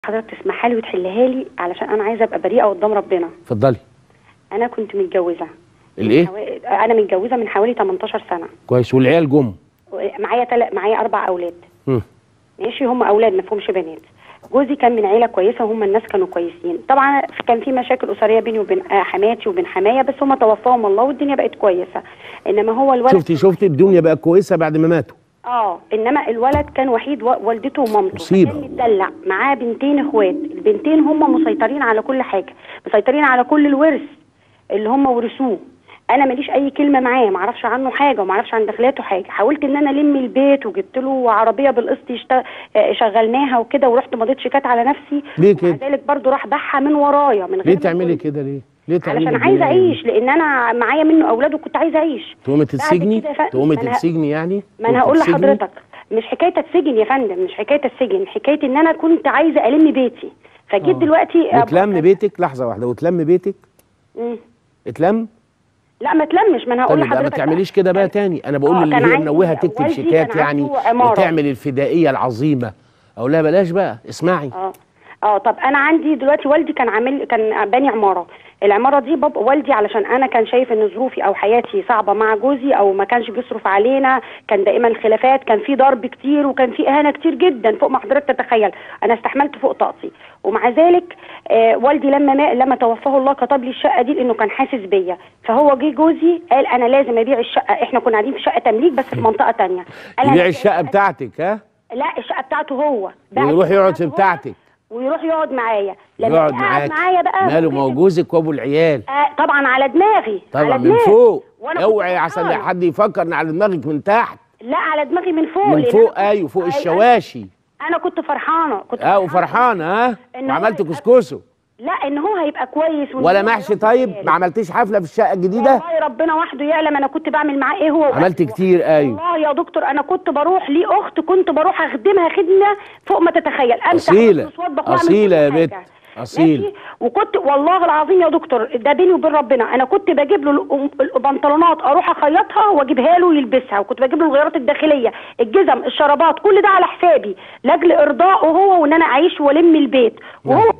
حضرتك تسمحها لي وتحلها لي علشان انا عايزه ابقى بريئه قدام ربنا اتفضلي انا كنت متجوزه الايه حوا- انا متجوزه من حوالي 18 سنه كويس والعيال جم معايا تل... معايا اربع اولاد مم. ماشي هم اولاد ما فيهمش بنات جوزي كان من عيله كويسه وهم الناس كانوا كويسين طبعا كان في مشاكل اسريه بيني وبين آه، حماتي وبين حمايا بس هم توفاهم الله والدنيا بقت كويسه انما هو الولد شفتي شفتي الدنيا بقت كويسه بعد ما ماتوا اه انما الولد كان وحيد و- والدته ومامته مصيبة. كان متدلع معاه بنتين اخوات البنتين هم مسيطرين على كل حاجه مسيطرين على كل الورث اللي هم ورثوه انا ماليش اي كلمه معاه ما اعرفش عنه حاجه وما اعرفش عن دخلاته حاجه حاولت ان انا الم البيت وجبت له عربيه بالقسط يشت... آه، شغلناها وكده ورحت مضيت شيكات على نفسي ليه ومع كده؟ ذلك برضه راح باعها من ورايا من غير ليه ما تعملي يقول. كده ليه ليه تعملي علشان كده؟ عايزه اعيش لان انا معايا منه اولاد وكنت عايزه اعيش تقومي بعد تتسجني كده يا فندم، تقومي ما أنا- تتسجني يعني ما انا هقول تتسجني؟ لحضرتك مش حكايه السجن يا فندم مش حكايه السجن حكايه ان انا كنت عايزه الم بيتي فجيت آه. دلوقتي أب- وتلم بيتك لحظه واحده وتلم بيتك مم. اتلم لا ما تلمش ما انا هقول طيب بقى ما لحضرتك تعمليش كده بقى تاني انا بقول آه، اللي كان هي عندي منوهه تكتب والدي شيكات كان يعني عنده عمارة. وتعمل الفدائيه العظيمه اقول لها بلاش بقى اسمعي اه اه طب انا عندي دلوقتي والدي كان عامل كان باني عماره العماره دي بابا والدي علشان انا كان شايف ان ظروفي او حياتي صعبه مع جوزي او ما كانش بيصرف علينا كان دائما خلافات كان في ضرب كتير وكان في اهانه كتير جدا فوق ما حضرتك تتخيل انا استحملت فوق طاقتي ومع ذلك آه والدي لما ما لما توفاه الله كتب لي الشقه دي لانه كان حاسس بيا فهو جه جوزي قال انا لازم ابيع الشقه احنا كنا قاعدين في شقه تمليك بس في منطقه تانية قال أنا يبيع لازم- الشقه بتاعتك ها لا الشقه بتاعته هو باع ويروح الشقة يقعد في بتاعته هو بتاعتك ويروح يقعد معايا لما يقعد جه معاك معايا بقى ماله فوجئت- ما هو جوزك وابو العيال آه طبعا على دماغي طبعا على من دماغي. فوق وأنا كنت اوعي عشان فرحانة. حد يفكر ان على دماغك من تحت لا على دماغي من فوق من لأن فوق أنا كنت- ايوه فوق أيوة، الشواشي انا كنت فرحانه كنت اه وفرحانه ها إن هو وعملت يبقى- كسكسه لا ان هو هيبقى كويس وإن ولا هو محشي هيربي طيب عيالي. ما عملتيش حفله في الشقه الجديده والله ربنا وحده يعلم انا كنت بعمل معاه ايه هو عملت كتير ايوه والله يا دكتور انا كنت بروح ليه اخت كنت بروح اخدمها خدمه فوق ما تتخيل امسح أصيلة. وأغسل وأطبخ وأعمل أصيلة كل يا حاجة. بت. أصيلة. ماشي؟ وكنت والله العظيم يا دكتور ده بيني وبين ربنا انا كنت بجيب له الأم- البنطلونات اروح اخيطها واجيبها له يلبسها وكنت بجيب له الغيارات الداخليه الجزم الشرابات كل ده على حسابي لاجل ارضائه هو وان انا اعيش والم البيت وهو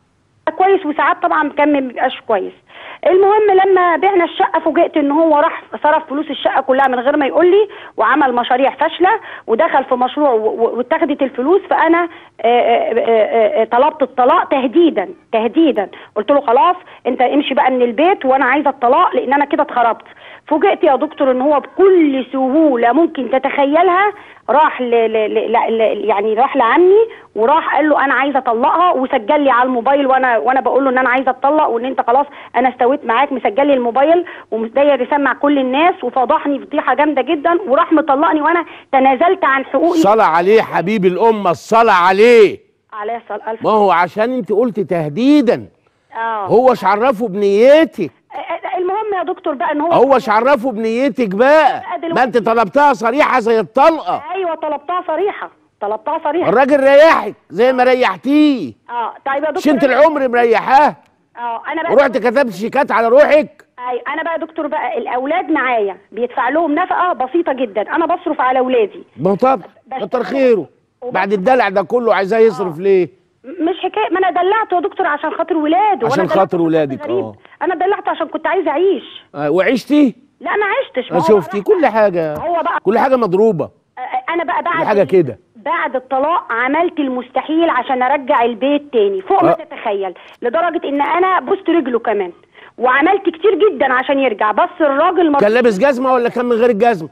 كويس وساعات طبعا كان ما بيبقاش كويس المهم لما بعنا الشقه فوجئت ان هو راح صرف فلوس الشقه كلها من غير ما يقول لي وعمل مشاريع فاشله ودخل في مشروع و- و- واتخذت الفلوس فانا آه، آه، آه، آه، طلبت الطلاق تهديدا تهديدا قلت له خلاص انت امشي بقى من البيت وانا عايزه الطلاق لان انا كده اتخربت فوجئت يا دكتور ان هو بكل سهوله ممكن تتخيلها راح ل... ل... ل... ل... يعني راح لعمي وراح قال له انا عايزه اطلقها وسجل لي على الموبايل وانا وانا بقول له ان انا عايزه اتطلق وان انت خلاص انا استويت معاك مسجل لي الموبايل ومداير يسمع كل الناس وفضحني فضيحه جامده جدا وراح مطلقني وانا تنازلت عن حقوقي الصلاة عليه حبيب الأمة الصلاة عليه عليه الصلاه الف ما هو عشان انت قلت تهديدا اه هو عرفه بنيتك المهم يا دكتور بقى ان هو هو عرفه بنيتك بقى دلوقتي- ما انت طلبتها صريحة زي الطلقة ايوه طلبتها صريحه طلبتها صريحه الراجل ريحك زي ما ريحتيه اه طيب يا مش دكتور انت أنا- العمر مريحاه اه انا بقى ورحت كتبت شيكات على روحك اي انا بقى يا دكتور بقى الاولاد معايا بيدفع لهم نفقه بسيطه جدا انا بصرف على اولادي ما هو طبعا كتر خيره بعد الدلع ده كله عايزاه يصرف ليه م- مش حكايه ما انا دلعته يا دكتور عشان خاطر ولاده عشان وأنا دلعته خاطر عشان ولادك، غريب. آه. انا دلعته عشان كنت عايزه اعيش آه، وعشتي لا ما عشتش ما آه، هو شفتي بقى- كل حاجة هو بقى كل حاجة مضروبة آه، انا بقى بعد كل حاجة كده بعد الطلاق عملت المستحيل عشان ارجع البيت تاني فوق ما آه. تتخيل لدرجه ان انا بوست رجله كمان وعملت كتير جدا عشان يرجع بس الراجل ما كان لابس جزمة ولا كان من غير الجزمة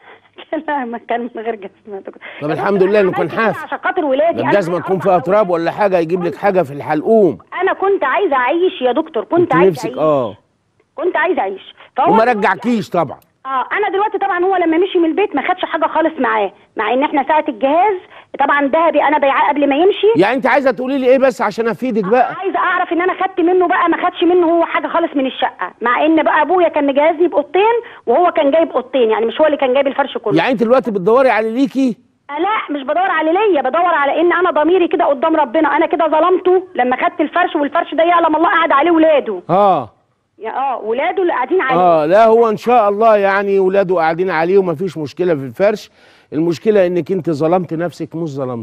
لا ما كان من غير جزمه يا دكتور. طب يا الحمد دكتور، لله أنا إنه كان عملت كده حاف. عشان خاطر ولادي ده أنا الجزمة معايا تكون أربع فيها تراب أولاد. ولا حاجة يجيب لك حاجة في الحلقوم انا كنت عايزه اعيش يا دكتور كنت انت عايزه نفسك اعيش اه كنت عايزه اعيش فهو وما دلوقتي- رجعكيش طبعا اه انا دلوقتي طبعا هو لما مشي من البيت ما خدش حاجه خالص معاه مع ان احنا ساعه الجهاز طبعا ذهبي انا بيعاه قبل ما يمشي يعني انت عايزه تقولي لي ايه بس عشان افيدك بقى عايزه اعرف ان انا خدت منه بقى ما خدش منه هو حاجه خالص من الشقه مع ان بقى ابويا كان مجهزني باوضتين وهو كان جايب اوضتين يعني مش هو اللي كان جايب الفرش كله يعني انت دلوقتي بتدوري على ليكي آه لا مش بدور على ليا بدور على ان انا ضميري كده قدام ربنا انا كده ظلمته لما خدت الفرش والفرش ده يعلم الله قاعد عليه ولاده اه يا اه ولاده اللي قاعدين عليه اه لا هو ان شاء الله يعني ولاده قاعدين عليه ومفيش مشكله في الفرش المشكله انك انت ظلمت نفسك مش ظلمتيه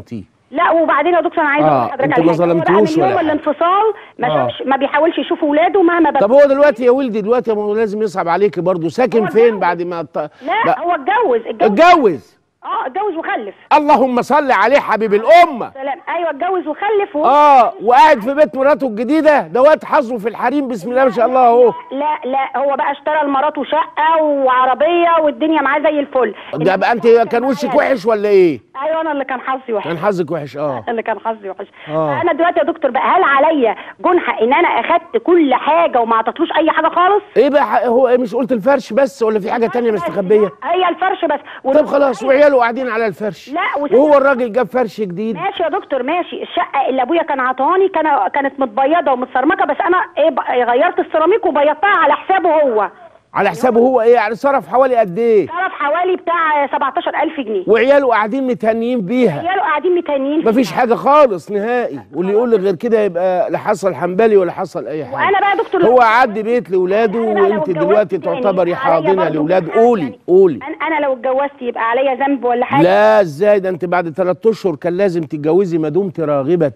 لا وبعدين يا دكتور انا عايزه آه، اقول لحضرتك أنت على ما حاجة. هو بقى ظلمتوش من ولا يوم حاجة. الانفصال ما آه. شافش ما بيحاولش يشوف اولاده مهما بقى طب هو دلوقتي يا ولدي دلوقتي يا ما هو لازم يصعب عليكي برضه ساكن هو فين اتجوز. بعد ما ط... لا هو اتجوز اتجوز اتجوز اه اتجوز وخلف اللهم صل عليه حبيب الامه سلام ايوه اتجوز وخلف و... اه وقاعد في بيت مراته الجديده ده واد حظه في الحريم بسم الله ما شاء الله اهو لا لا هو بقى اشترى لمراته شقه وعربيه والدنيا معاه زي الفل ده بقى انت كان وشك وحش ولا ايه ايوه انا اللي كان حظي وحش كان حظك وحش اه اللي كان حظي وحش آه. فانا دلوقتي يا دكتور بقى هل عليا جنحه ان انا اخدت كل حاجه وما عطيتلوش اي حاجه خالص ايه بقى ح- هو إيه مش قلت الفرش بس ولا في حاجه تانية مستخبيه هي الفرش بس طب خلاص وعياله قاعدين على الفرش لا، وس- وهو الراجل جاب فرش جديد ماشي يا دكتور ماشي الشقه اللي ابويا كان عطاني كان كانت متبيضه ومتسرمكه بس انا ايه ب- غيرت السيراميك وبيضتها على حسابه هو على حسابه هو ايه يعني صرف حوالي قد ايه صرف حوالي بتاع 17000 جنيه وعياله قاعدين متهنيين بيها عياله قاعدين متهنيين مفيش حاجه خالص نهائي واللي يقول لي غير كده يبقى لا حصل حنبلي ولا حصل اي حاجه وانا بقى يا دكتور هو عدي بيت لاولاده أنا لو وانت اتجوزت دلوقتي تاني تعتبري عليا حاضنه برضو لاولاد حاجة قولي يعني. قولي أنا- انا لو اتجوزت يبقى عليا ذنب ولا حاجه لا ازاي ده انت بعد ثلاث اشهر كان لازم تتجوزي ما دمت راغبه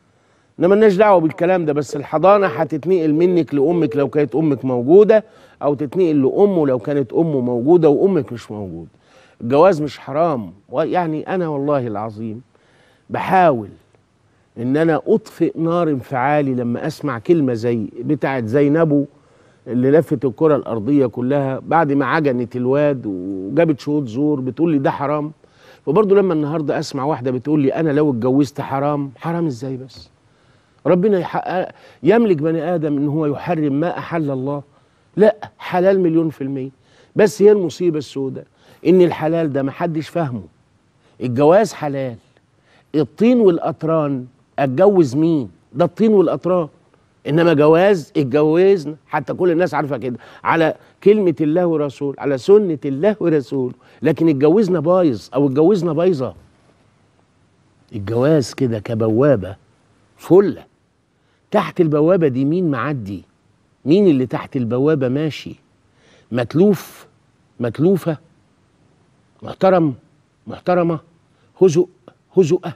انما مالناش دعوه بالكلام ده بس الحضانه هتتنقل منك لامك لو كانت امك موجوده او تتنقل لامه لو كانت امه موجوده وامك مش موجوده الجواز مش حرام يعني انا والله العظيم بحاول ان انا اطفئ نار انفعالي لما اسمع كلمه زي بتاعت زينبو اللي لفت الكره الارضيه كلها بعد ما عجنت الواد وجابت شهود زور بتقول لي ده حرام فبرضه لما النهارده اسمع واحده بتقول لي انا لو اتجوزت حرام حرام ازاي بس ربنا يحقق يملك بني ادم ان هو يحرم ما احل الله لا حلال مليون في الميه بس هي المصيبه السوداء ان الحلال ده محدش فاهمه الجواز حلال الطين والقطران اتجوز مين ده الطين والقطران انما جواز اتجوزنا حتى كل الناس عارفه كده على كلمه الله ورسول على سنه الله ورسول لكن اتجوزنا بايظ او اتجوزنا بايظه الجواز كده كبوابه فله تحت البوابه دي مين معدي مين اللي تحت البوابه ماشي متلوف متلوفه محترم محترمه هزؤ هزؤه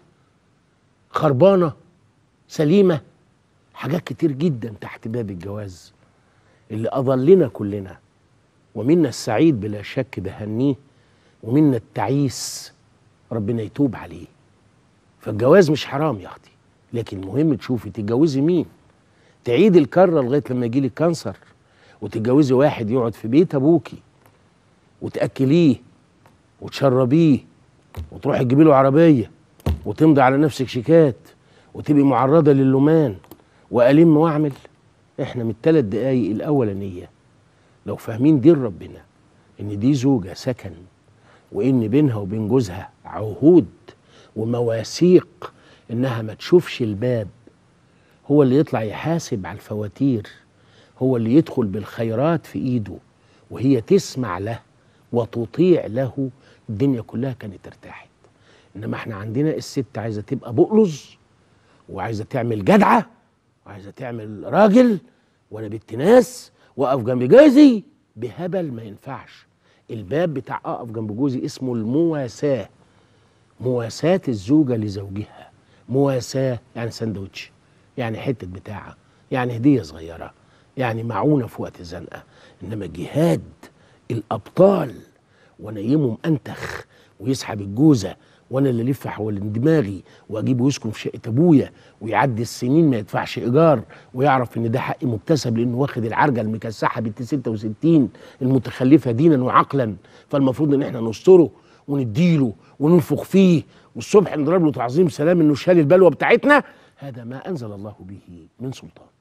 خربانه سليمه حاجات كتير جدا تحت باب الجواز اللي اضلنا كلنا ومنا السعيد بلا شك بهنيه ومنا التعيس ربنا يتوب عليه فالجواز مش حرام يا اختي لكن مهم تشوفي تتجوزي مين تعيد الكره لغايه لما يجيلك كانسر وتتجوزي واحد يقعد في بيت ابوكي وتاكليه وتشربيه وتروحي تجيبي له عربيه وتمضي على نفسك شيكات وتبقي معرضه للومان والم واعمل احنا من الثلاث دقايق الاولانيه لو فاهمين دين ربنا ان دي زوجه سكن وان بينها وبين جوزها عهود ومواثيق انها ما تشوفش الباب هو اللي يطلع يحاسب على الفواتير هو اللي يدخل بالخيرات في ايده وهي تسمع له وتطيع له الدنيا كلها كانت ارتاحت انما احنا عندنا الست عايزه تبقى بقلص وعايزه تعمل جدعه وعايزه تعمل راجل وانا بنت ناس واقف جنب جوزي بهبل ما ينفعش الباب بتاع اقف جنب جوزي اسمه المواساه مواساة الزوجة لزوجها مواساة يعني سندوتش يعني حتة بتاعة يعني هدية صغيرة يعني معونة في وقت الزنقة إنما جهاد الأبطال ونيمهم أنتخ ويسحب الجوزة وانا اللي الف حوالين دماغي واجيبه يسكن في شقه ابويا ويعدي السنين ما يدفعش ايجار ويعرف ان ده حق مكتسب لانه واخد العرجه المكسحه بنت 66 المتخلفه دينا وعقلا فالمفروض ان احنا نستره ونديله وننفخ فيه والصبح نضرب له تعظيم سلام انه شال البلوه بتاعتنا هذا ما انزل الله به من سلطان